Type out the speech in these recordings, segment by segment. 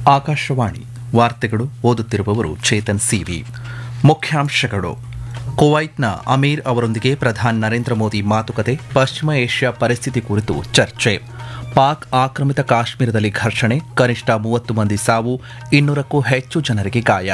ಆಕಾಶವಾಣಿ ವಾರ್ತೆಗಳು ಓದುತ್ತಿರುವವರು ಚೇತನ್ ಸಿವಿ ಮುಖ್ಯಾಂಶಗಳು ಕುವೈಟ್ನ ಅಮೀರ್ ಅವರೊಂದಿಗೆ ಪ್ರಧಾನಿ ನರೇಂದ್ರ ಮೋದಿ ಮಾತುಕತೆ ಪಶ್ಚಿಮ ಏಷ್ಯಾ ಪರಿಸ್ಥಿತಿ ಕುರಿತು ಚರ್ಚೆ ಪಾಕ್ ಆಕ್ರಮಿತ ಕಾಶ್ಮೀರದಲ್ಲಿ ಘರ್ಷಣೆ ಕನಿಷ್ಠ ಮೂವತ್ತು ಮಂದಿ ಸಾವು ಇನ್ನೂರಕ್ಕೂ ಹೆಚ್ಚು ಜನರಿಗೆ ಗಾಯ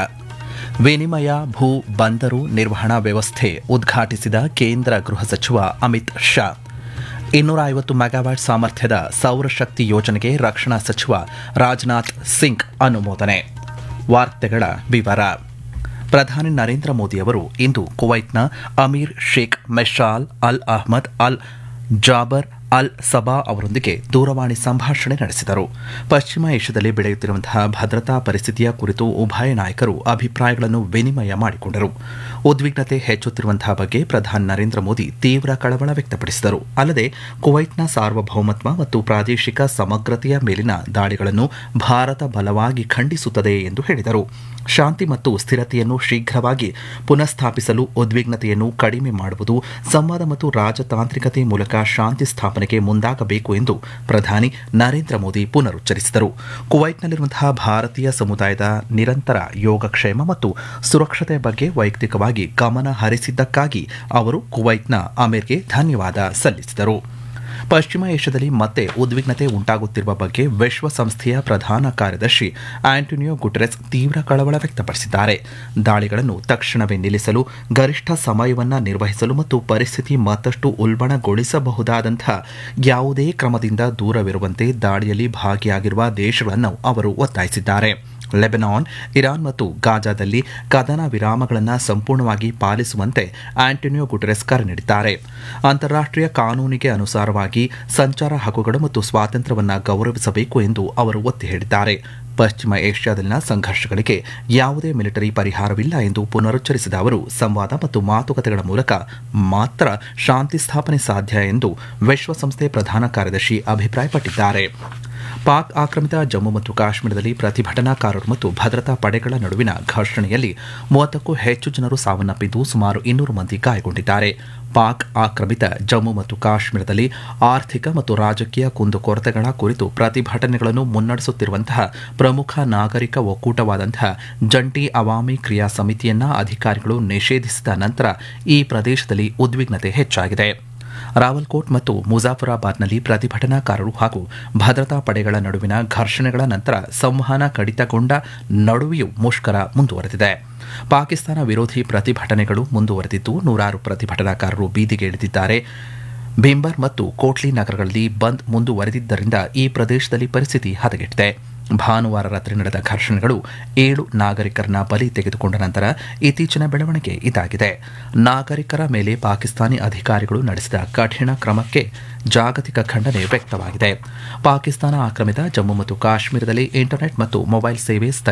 ವಿನಿಮಯ ಭೂ ಬಂದರು ನಿರ್ವಹಣಾ ವ್ಯವಸ್ಥೆ ಉದ್ಘಾಟಿಸಿದ ಕೇಂದ್ರ ಗೃಹ ಸಚಿವ ಅಮಿತ್ ಶಾ ಇನ್ನೂರ ಐವತ್ತು ಮೆಗಾವ್ಯಾಟ್ ಸಾಮರ್ಥ್ಯದ ಸೌರಶಕ್ತಿ ಯೋಜನೆಗೆ ರಕ್ಷಣಾ ಸಚಿವ ರಾಜನಾಥ್ ಸಿಂಗ್ ಅನುಮೋದನೆ ವಾರ್ತೆಗಳ ವಿವರ ಪ್ರಧಾನಿ ನರೇಂದ್ರ ಮೋದಿ ಅವರು ಇಂದು ಕುವೈಟ್ನ ಅಮೀರ್ ಶೇಖ್ ಮೆಶಾಲ್ ಅಲ್ ಅಹ್ಮದ್ ಅಲ್ ಜಾಬರ್ ಅಲ್ ಸಬಾ ಅವರೊಂದಿಗೆ ದೂರವಾಣಿ ಸಂಭಾಷಣೆ ನಡೆಸಿದರು ಪಶ್ಚಿಮ ಏಷ್ಯಾದಲ್ಲಿ ಬೆಳೆಯುತ್ತಿರುವಂತಹ ಭದ್ರತಾ ಪರಿಸ್ಥಿತಿಯ ಕುರಿತು ಉಭಯ ನಾಯಕರು ಅಭಿಪ್ರಾಯಗಳನ್ನು ವಿನಿಮಯ ಮಾಡಿಕೊಂಡರು ಉದ್ವಿಗ್ನತೆ ಹೆಚ್ಚುತ್ತಿರುವಂತಹ ಬಗ್ಗೆ ಪ್ರಧಾನಿ ನರೇಂದ್ರ ಮೋದಿ ತೀವ್ರ ಕಳವಳ ವ್ಯಕ್ತಪಡಿಸಿದರು ಅಲ್ಲದೆ ಕುವೈಟ್ನ ಸಾರ್ವಭೌಮತ್ವ ಮತ್ತು ಪ್ರಾದೇಶಿಕ ಸಮಗ್ರತೆಯ ಮೇಲಿನ ದಾಳಿಗಳನ್ನು ಭಾರತ ಬಲವಾಗಿ ಖಂಡಿಸುತ್ತದೆ ಎಂದು ಹೇಳಿದರು ಶಾಂತಿ ಮತ್ತು ಸ್ಥಿರತೆಯನ್ನು ಶೀಘ್ರವಾಗಿ ಪುನಃಸ್ಥಾಪಿಸಲು ಉದ್ವಿಗ್ನತೆಯನ್ನು ಕಡಿಮೆ ಮಾಡುವುದು ಸಂವಾದ ಮತ್ತು ರಾಜತಾಂತ್ರಿಕತೆ ಮೂಲಕ ಶಾಂತಿ ಸ್ಥಾಪನೆಗೆ ಮುಂದಾಗಬೇಕು ಎಂದು ಪ್ರಧಾನಿ ನರೇಂದ್ರ ಮೋದಿ ಪುನರುಚ್ಚರಿಸಿದರು ಕುವೈಟ್ನಲ್ಲಿರುವಂತಹ ಭಾರತೀಯ ಸಮುದಾಯದ ನಿರಂತರ ಯೋಗಕ್ಷೇಮ ಮತ್ತು ಸುರಕ್ಷತೆಯ ಬಗ್ಗೆ ವೈಯಕ್ತಿಕವಾಗಿ ಗಮನ ಹರಿಸಿದ್ದಕ್ಕಾಗಿ ಅವರು ಕುವೈಟ್ನ ಅಮೀರ್ಗೆ ಧನ್ಯವಾದ ಸಲ್ಲಿಸಿದರು ಪಶ್ಚಿಮ ಏಷ್ಯಾದಲ್ಲಿ ಮತ್ತೆ ಉದ್ವಿಗ್ನತೆ ಉಂಟಾಗುತ್ತಿರುವ ಬಗ್ಗೆ ವಿಶ್ವಸಂಸ್ಥೆಯ ಪ್ರಧಾನ ಕಾರ್ಯದರ್ಶಿ ಆಂಟೋನಿಯೋ ಗುಟೆರೆಸ್ ತೀವ್ರ ಕಳವಳ ವ್ಯಕ್ತಪಡಿಸಿದ್ದಾರೆ ದಾಳಿಗಳನ್ನು ತಕ್ಷಣವೇ ನಿಲ್ಲಿಸಲು ಗರಿಷ್ಠ ಸಮಯವನ್ನು ನಿರ್ವಹಿಸಲು ಮತ್ತು ಪರಿಸ್ಥಿತಿ ಮತ್ತಷ್ಟು ಉಲ್ಬಣಗೊಳಿಸಬಹುದಾದಂತಹ ಯಾವುದೇ ಕ್ರಮದಿಂದ ದೂರವಿರುವಂತೆ ದಾಳಿಯಲ್ಲಿ ಭಾಗಿಯಾಗಿರುವ ದೇಶಗಳನ್ನು ಅವರು ಒತ್ತಾಯಿಸಿದ್ದಾರೆ ಲೆಬನಾನ್ ಇರಾನ್ ಮತ್ತು ಗಾಜಾದಲ್ಲಿ ಕದನ ವಿರಾಮಗಳನ್ನು ಸಂಪೂರ್ಣವಾಗಿ ಪಾಲಿಸುವಂತೆ ಆಂಟೋನಿಯೋ ಗುಟೆರೆಸ್ ಕರೆ ನೀಡಿದ್ದಾರೆ ಅಂತಾರಾಷ್ಟೀಯ ಕಾನೂನಿಗೆ ಅನುಸಾರವಾಗಿ ಸಂಚಾರ ಹಕ್ಕುಗಳು ಮತ್ತು ಸ್ವಾತಂತ್ರ್ಯವನ್ನು ಗೌರವಿಸಬೇಕು ಎಂದು ಅವರು ಒತ್ತಿ ಹೇಳಿದ್ದಾರೆ ಪಶ್ಚಿಮ ಏಷ್ಯಾದಲ್ಲಿನ ಸಂಘರ್ಷಗಳಿಗೆ ಯಾವುದೇ ಮಿಲಿಟರಿ ಪರಿಹಾರವಿಲ್ಲ ಎಂದು ಪುನರುಚ್ಚರಿಸಿದ ಅವರು ಸಂವಾದ ಮತ್ತು ಮಾತುಕತೆಗಳ ಮೂಲಕ ಮಾತ್ರ ಶಾಂತಿ ಸ್ಥಾಪನೆ ಸಾಧ್ಯ ಎಂದು ವಿಶ್ವಸಂಸ್ಥೆ ಪ್ರಧಾನ ಕಾರ್ಯದರ್ಶಿ ಅಭಿಪ್ರಾಯಪಟ್ಟಿದ್ದಾರೆ ಪಾಕ್ ಆಕ್ರಮಿತ ಜಮ್ಮು ಮತ್ತು ಕಾಶ್ಮೀರದಲ್ಲಿ ಪ್ರತಿಭಟನಾಕಾರರು ಮತ್ತು ಭದ್ರತಾ ಪಡೆಗಳ ನಡುವಿನ ಘರ್ಷಣೆಯಲ್ಲಿ ಮೂವತ್ತಕ್ಕೂ ಹೆಚ್ಚು ಜನರು ಸಾವನ್ನಪ್ಪಿದ್ದು ಸುಮಾರು ಇನ್ನೂರು ಮಂದಿ ಗಾಯಗೊಂಡಿದ್ದಾರೆ ಪಾಕ್ ಆಕ್ರಮಿತ ಜಮ್ಮು ಮತ್ತು ಕಾಶ್ಮೀರದಲ್ಲಿ ಆರ್ಥಿಕ ಮತ್ತು ರಾಜಕೀಯ ಕುಂದುಕೊರತೆಗಳ ಕುರಿತು ಪ್ರತಿಭಟನೆಗಳನ್ನು ಮುನ್ನಡೆಸುತ್ತಿರುವಂತಹ ಪ್ರಮುಖ ನಾಗರಿಕ ಒಕ್ಕೂಟವಾದಂತಹ ಜಂಟಿ ಅವಾಮಿ ಕ್ರಿಯಾ ಸಮಿತಿಯನ್ನ ಅಧಿಕಾರಿಗಳು ನಿಷೇಧಿಸಿದ ನಂತರ ಈ ಪ್ರದೇಶದಲ್ಲಿ ಉದ್ವಿಗ್ನತೆ ಹೆಚ್ಚಾಗಿದೆ ರಾವಲ್ಕೋಟ್ ಮತ್ತು ಮುಜಾಫರಾಬಾದ್ನಲ್ಲಿ ಪ್ರತಿಭಟನಾಕಾರರು ಹಾಗೂ ಭದ್ರತಾ ಪಡೆಗಳ ನಡುವಿನ ಘರ್ಷಣೆಗಳ ನಂತರ ಸಂವಹನ ಕಡಿತಗೊಂಡ ನಡುವೆಯೂ ಮುಷ್ಕರ ಮುಂದುವರೆದಿದೆ ಪಾಕಿಸ್ತಾನ ವಿರೋಧಿ ಪ್ರತಿಭಟನೆಗಳು ಮುಂದುವರೆದಿದ್ದು ನೂರಾರು ಪ್ರತಿಭಟನಾಕಾರರು ಬೀದಿಗೆ ಇಳಿದಿದ್ದಾರೆ ಭಿಂಬರ್ ಮತ್ತು ಕೋಟ್ಲಿ ನಗರಗಳಲ್ಲಿ ಬಂದ್ ಮುಂದುವರೆದಿದ್ದರಿಂದ ಈ ಪ್ರದೇಶದಲ್ಲಿ ಪರಿಸ್ಥಿತಿ ಹದಗೆಟ್ಟಿದೆ ಭಾನುವಾರ ರಾತ್ರಿ ನಡೆದ ಘರ್ಷಣೆಗಳು ಏಳು ನಾಗರಿಕರನ್ನ ಬಲಿ ತೆಗೆದುಕೊಂಡ ನಂತರ ಇತ್ತೀಚಿನ ಬೆಳವಣಿಗೆ ಇದಾಗಿದೆ ನಾಗರಿಕರ ಮೇಲೆ ಪಾಕಿಸ್ತಾನಿ ಅಧಿಕಾರಿಗಳು ನಡೆಸಿದ ಕಠಿಣ ಕ್ರಮಕ್ಕೆ ಜಾಗತಿಕ ಖಂಡನೆ ವ್ಯಕ್ತವಾಗಿದೆ ಪಾಕಿಸ್ತಾನ ಆಕ್ರಮಿತ ಜಮ್ಮು ಮತ್ತು ಕಾಶ್ಮೀರದಲ್ಲಿ ಇಂಟರ್ನೆಟ್ ಮತ್ತು ಮೊಬೈಲ್ ಸೇವೆ